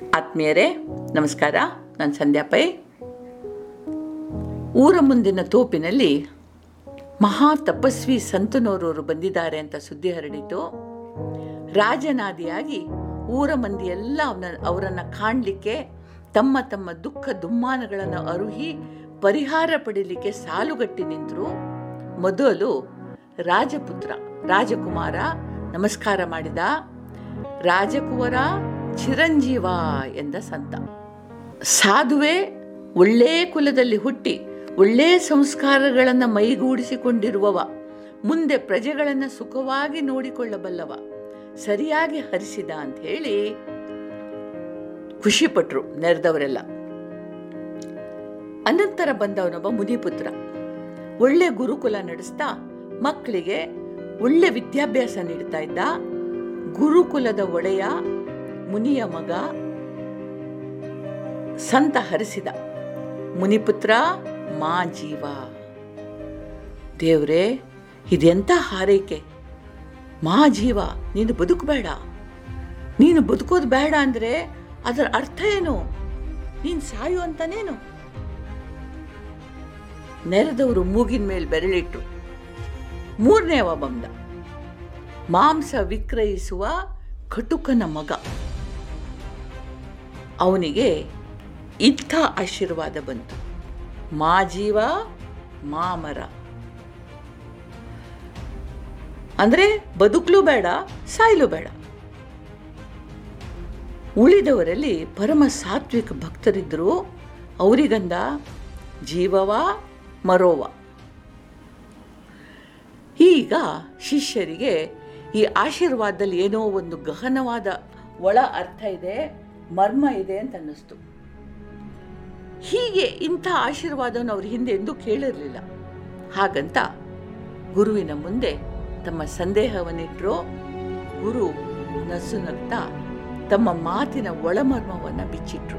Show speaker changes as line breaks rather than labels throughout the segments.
ಆತ್ಮೀಯರೇ ನಮಸ್ಕಾರ ನಾನು ಸಂಧ್ಯಾ ಪೈ ಊರ ಮುಂದಿನ ತೋಪಿನಲ್ಲಿ ಮಹಾ ತಪಸ್ವಿ ಸಂತನೋರವರು ಬಂದಿದ್ದಾರೆ ಅಂತ ಸುದ್ದಿ ಹರಡಿತು ರಾಜನಾದಿಯಾಗಿ ಊರ ಮಂದಿ ಎಲ್ಲ ಅವನ ಅವರನ್ನು ಕಾಣಲಿಕ್ಕೆ ತಮ್ಮ ತಮ್ಮ ದುಃಖ ದುಮ್ಮಾನಗಳನ್ನು ಅರುಹಿ ಪರಿಹಾರ ಪಡೀಲಿಕ್ಕೆ ಸಾಲುಗಟ್ಟಿ ನಿಂತರು ಮೊದಲು ರಾಜಪುತ್ರ ರಾಜಕುಮಾರ ನಮಸ್ಕಾರ ಮಾಡಿದ ರಾಜಕುವರ ಚಿರಂಜೀವ ಎಂದ ಸಂತ ಸಾಧುವೆ ಒಳ್ಳೆ ಕುಲದಲ್ಲಿ ಹುಟ್ಟಿ ಒಳ್ಳೆ ಸಂಸ್ಕಾರಗಳನ್ನು ಮೈಗೂಡಿಸಿಕೊಂಡಿರುವವ ಮುಂದೆ ಪ್ರಜೆಗಳನ್ನು ಸುಖವಾಗಿ ನೋಡಿಕೊಳ್ಳಬಲ್ಲವ ಸರಿಯಾಗಿ ಹರಿಸಿದ ಅಂತ ಹೇಳಿ ಖುಷಿಪಟ್ರು ನೆರೆದವರೆಲ್ಲ ಅನಂತರ ಬಂದವನೊಬ್ಬ ಮುನಿಪುತ್ರ ಒಳ್ಳೆ ಗುರುಕುಲ ನಡೆಸ್ತಾ ಮಕ್ಕಳಿಗೆ ಒಳ್ಳೆ ವಿದ್ಯಾಭ್ಯಾಸ ನೀಡ್ತಾ ಇದ್ದ ಗುರುಕುಲದ ಒಡೆಯ ಮುನಿಯ ಮಗ ಸಂತ ಹರಿಸಿದ ಮುನಿಪುತ್ರ ಮಾ ಜೀವ ದೇವ್ರೇ ಇದೆಂಥ ಹಾರೈಕೆ ಮಾ ಜೀವ ನೀನು ಬದುಕಬೇಡ ನೀನು ಬದುಕೋದು ಬೇಡ ಅಂದ್ರೆ ಅದರ ಅರ್ಥ ಏನು ನೀನು ಸಾಯು ಅಂತಾನೇನು ನೆರೆದವರು ಮೂಗಿನ ಮೇಲೆ ಬೆರಳಿಟ್ರು ಮೂರನೇವ ಬಂದ ಮಾಂಸ ವಿಕ್ರಯಿಸುವ ಕಟುಕನ ಮಗ ಅವನಿಗೆ ಇಂಥ ಆಶೀರ್ವಾದ ಬಂತು ಮಾ ಜೀವ ಮಾ ಮರ ಅಂದ್ರೆ ಬದುಕಲು ಬೇಡ ಸಾಯಲು ಬೇಡ ಉಳಿದವರಲ್ಲಿ ಪರಮ ಸಾತ್ವಿಕ ಭಕ್ತರಿದ್ದರು ಅವರಿಗಂದ ಜೀವವ ಮರೋವ ಈಗ ಶಿಷ್ಯರಿಗೆ ಈ ಆಶೀರ್ವಾದದಲ್ಲಿ ಏನೋ ಒಂದು ಗಹನವಾದ ಒಳ ಅರ್ಥ ಇದೆ ಮರ್ಮ ಇದೆ ಅಂತ ಅನ್ನಿಸ್ತು ಹೀಗೆ ಇಂಥ ಆಶೀರ್ವಾದವನ್ನು ಅವ್ರ ಹಿಂದೆ ಎಂದೂ ಕೇಳಿರಲಿಲ್ಲ ಹಾಗಂತ ಗುರುವಿನ ಮುಂದೆ ತಮ್ಮ ಸಂದೇಹವನ್ನಿಟ್ಟರು ಗುರು ನಸು ನಗ್ತಾ ತಮ್ಮ ಮಾತಿನ ಒಳಮರ್ಮವನ್ನು ಬಿಚ್ಚಿಟ್ರು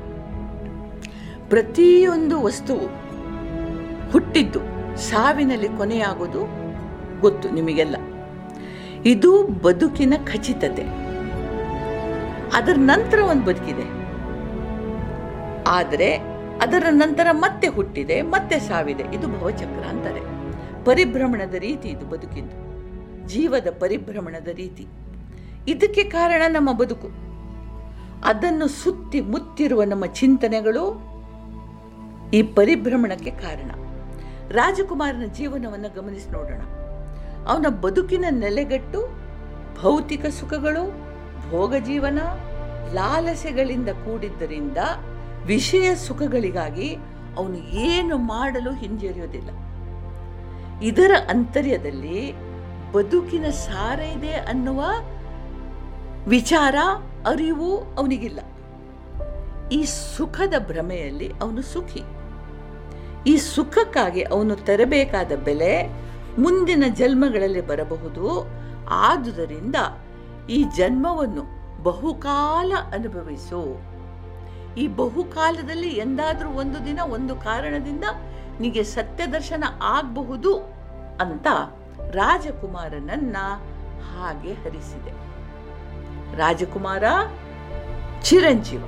ಪ್ರತಿಯೊಂದು ವಸ್ತುವು ಹುಟ್ಟಿದ್ದು ಸಾವಿನಲ್ಲಿ ಕೊನೆಯಾಗೋದು ಗೊತ್ತು ನಿಮಗೆಲ್ಲ ಇದು ಬದುಕಿನ ಖಚಿತತೆ ಅದರ ನಂತರ ಒಂದು ಬದುಕಿದೆ ಆದರೆ ಅದರ ನಂತರ ಮತ್ತೆ ಹುಟ್ಟಿದೆ ಮತ್ತೆ ಸಾವಿದೆ ಇದು ಭವಚಕ್ರ ಅಂತಾರೆ ಪರಿಭ್ರಮಣದ ರೀತಿ ಇದು ಬದುಕಿದ್ದು ಜೀವದ ಪರಿಭ್ರಮಣದ ರೀತಿ ಇದಕ್ಕೆ ಕಾರಣ ನಮ್ಮ ಬದುಕು ಅದನ್ನು ಸುತ್ತಿ ಮುತ್ತಿರುವ ನಮ್ಮ ಚಿಂತನೆಗಳು ಈ ಪರಿಭ್ರಮಣಕ್ಕೆ ಕಾರಣ ರಾಜಕುಮಾರನ ಜೀವನವನ್ನು ಗಮನಿಸಿ ನೋಡೋಣ ಅವನ ಬದುಕಿನ ನೆಲೆಗಟ್ಟು ಭೌತಿಕ ಸುಖಗಳು ಭೋಗ ಜೀವನ ಲಾಲಸೆಗಳಿಂದ ಕೂಡಿದ್ದರಿಂದ ವಿಷಯ ಸುಖಗಳಿಗಾಗಿ ಅವನು ಏನು ಮಾಡಲು ಹಿಂಜರಿಯೋದಿಲ್ಲ ಇದರ ಅಂತರ್ಯದಲ್ಲಿ ಬದುಕಿನ ಸಾರ ಇದೆ ಅನ್ನುವ ವಿಚಾರ ಅರಿವು ಅವನಿಗಿಲ್ಲ ಈ ಸುಖದ ಭ್ರಮೆಯಲ್ಲಿ ಅವನು ಸುಖಿ ಈ ಸುಖಕ್ಕಾಗಿ ಅವನು ತರಬೇಕಾದ ಬೆಲೆ ಮುಂದಿನ ಜನ್ಮಗಳಲ್ಲಿ ಬರಬಹುದು ಆದುದರಿಂದ ಈ ಜನ್ಮವನ್ನು ಬಹುಕಾಲ ಅನುಭವಿಸು ಈ ಬಹುಕಾಲದಲ್ಲಿ ಎಂದಾದರೂ ಒಂದು ದಿನ ಒಂದು ಕಾರಣದಿಂದ ನಿಗೆ ಸತ್ಯ ದರ್ಶನ ಆಗಬಹುದು ಅಂತ ರಾಜಕುಮಾರನನ್ನ ಹಾಗೆ ಹರಿಸಿದೆ ರಾಜಕುಮಾರ ಚಿರಂಜೀವ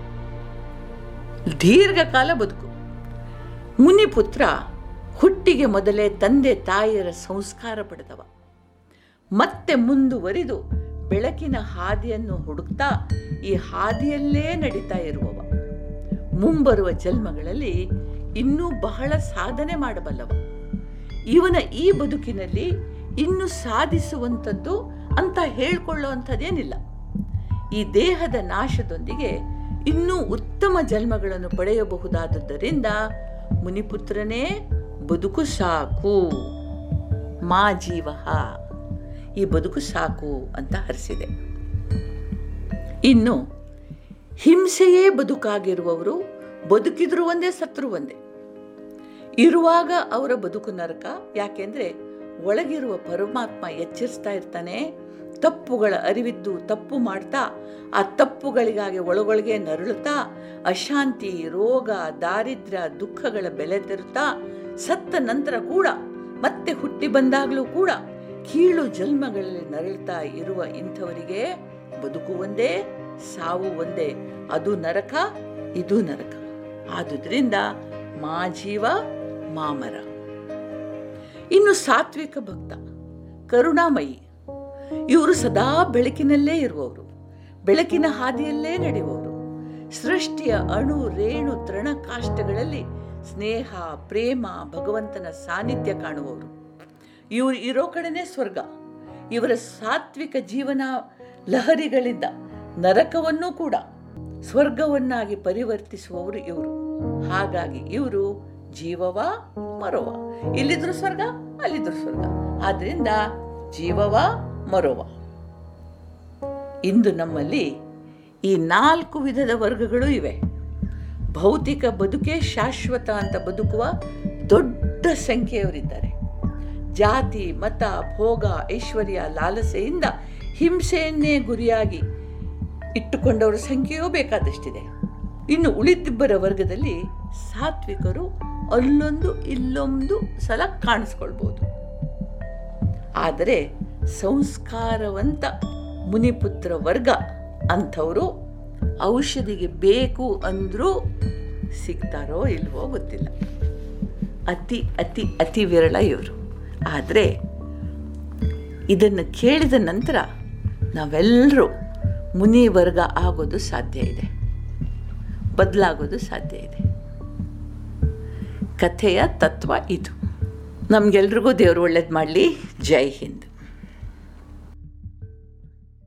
ದೀರ್ಘಕಾಲ ಬದುಕು ಮುನಿಪುತ್ರ ಹುಟ್ಟಿಗೆ ಮೊದಲೇ ತಂದೆ ತಾಯಿಯರ ಸಂಸ್ಕಾರ ಪಡೆದವ ಮತ್ತೆ ಮುಂದುವರಿದು ಬೆಳಕಿನ ಹಾದಿಯನ್ನು ಹುಡುಕ್ತಾ ಈ ಹಾದಿಯಲ್ಲೇ ನಡೀತಾ ಇರುವವ ಮುಂಬರುವ ಜನ್ಮಗಳಲ್ಲಿ ಇನ್ನೂ ಬಹಳ ಸಾಧನೆ ಮಾಡಬಲ್ಲವ ಇವನ ಈ ಬದುಕಿನಲ್ಲಿ ಇನ್ನು ಸಾಧಿಸುವಂಥದ್ದು ಅಂತ ಹೇಳ್ಕೊಳ್ಳುವಂಥದ್ದೇನಿಲ್ಲ ಈ ದೇಹದ ನಾಶದೊಂದಿಗೆ ಇನ್ನೂ ಉತ್ತಮ ಜನ್ಮಗಳನ್ನು ಪಡೆಯಬಹುದಾದದ್ದರಿಂದ ಮುನಿಪುತ್ರನೇ ಬದುಕು ಸಾಕು ಮಾ ಜೀವ ಈ ಬದುಕು ಸಾಕು ಅಂತ ಹರಿಸಿದೆ ಇನ್ನು ಹಿಂಸೆಯೇ ಬದುಕಾಗಿರುವವರು ಬದುಕಿದ್ರು ಒಂದೇ ಸತ್ರು ಒಂದೇ ಇರುವಾಗ ಅವರ ಬದುಕು ನರಕ ಯಾಕೆಂದ್ರೆ ಒಳಗಿರುವ ಪರಮಾತ್ಮ ಎಚ್ಚರಿಸ್ತಾ ಇರ್ತಾನೆ ತಪ್ಪುಗಳ ಅರಿವಿದ್ದು ತಪ್ಪು ಮಾಡ್ತಾ ಆ ತಪ್ಪುಗಳಿಗಾಗಿ ಒಳಗೊಳಗೆ ನರಳುತ್ತಾ ಅಶಾಂತಿ ರೋಗ ದಾರಿದ್ರ್ಯ ದುಃಖಗಳ ಬೆಲೆ ತೆರುತ್ತಾ ಸತ್ತ ನಂತರ ಕೂಡ ಮತ್ತೆ ಹುಟ್ಟಿ ಬಂದಾಗಲೂ ಕೂಡ ಕೀಳು ಜನ್ಮಗಳಲ್ಲಿ ನರಳುತ್ತಾ ಇರುವ ಇಂಥವರಿಗೆ ಬದುಕು ಒಂದೇ ಸಾವು ಒಂದೇ ಅದು ನರಕ ಇದು ನರಕ ಆದುದರಿಂದ ಮಾ ಜೀವ ಮಾಮರ ಇನ್ನು ಸಾತ್ವಿಕ ಭಕ್ತ ಕರುಣಾಮಯಿ ಇವರು ಸದಾ ಬೆಳಕಿನಲ್ಲೇ ಇರುವವರು ಬೆಳಕಿನ ಹಾದಿಯಲ್ಲೇ ನಡೆಯುವವರು ಸೃಷ್ಟಿಯ ಅಣು ರೇಣು ತೃಣ ಕಾಷ್ಟಗಳಲ್ಲಿ ಸ್ನೇಹ ಪ್ರೇಮ ಭಗವಂತನ ಸಾನ್ನಿಧ್ಯ ಕಾಣುವವರು ಇವರು ಇರೋ ಕಡೆನೇ ಸ್ವರ್ಗ ಇವರ ಸಾತ್ವಿಕ ಜೀವನ ಲಹರಿಗಳಿಂದ ನರಕವನ್ನೂ ಕೂಡ ಸ್ವರ್ಗವನ್ನಾಗಿ ಪರಿವರ್ತಿಸುವವರು ಇವರು ಹಾಗಾಗಿ ಇವರು ಜೀವವ ಮರೋವ ಇಲ್ಲಿದ್ರು ಸ್ವರ್ಗ ಅಲ್ಲಿದ್ರು ಸ್ವರ್ಗ ಆದ್ರಿಂದ ಜೀವವ ಮರೋವ ಇಂದು ನಮ್ಮಲ್ಲಿ ಈ ನಾಲ್ಕು ವಿಧದ ವರ್ಗಗಳು ಇವೆ ಭೌತಿಕ ಬದುಕೇ ಶಾಶ್ವತ ಅಂತ ಬದುಕುವ ದೊಡ್ಡ ಸಂಖ್ಯೆಯವರಿದ್ದಾರೆ ಜಾತಿ ಮತ ಭೋಗ ಐಶ್ವರ್ಯ ಲಾಲಸೆಯಿಂದ ಹಿಂಸೆಯನ್ನೇ ಗುರಿಯಾಗಿ ಇಟ್ಟುಕೊಂಡವರ ಸಂಖ್ಯೆಯೂ ಬೇಕಾದಷ್ಟಿದೆ ಇನ್ನು ಉಳಿದಿಬ್ಬರ ವರ್ಗದಲ್ಲಿ ಸಾತ್ವಿಕರು ಅಲ್ಲೊಂದು ಇಲ್ಲೊಂದು ಸಲ ಕಾಣಿಸ್ಕೊಳ್ಬೋದು ಆದರೆ ಸಂಸ್ಕಾರವಂತ ಮುನಿಪುತ್ರ ವರ್ಗ ಅಂಥವರು ಔಷಧಿಗೆ ಬೇಕು ಅಂದರೂ ಸಿಗ್ತಾರೋ ಇಲ್ವೋ ಗೊತ್ತಿಲ್ಲ ಅತಿ ಅತಿ ಅತಿ ವಿರಳ ಇವರು ಆದರೆ ಇದನ್ನು ಕೇಳಿದ ನಂತರ ನಾವೆಲ್ಲರೂ ಮುನಿ ವರ್ಗ ಆಗೋದು ಸಾಧ್ಯ ಇದೆ ಬದಲಾಗೋದು ಸಾಧ್ಯ ಇದೆ ಕಥೆಯ ತತ್ವ ಇದು ನಮಗೆಲ್ರಿಗೂ ದೇವರು ಒಳ್ಳೇದು ಮಾಡಲಿ ಜೈ ಹಿಂದ್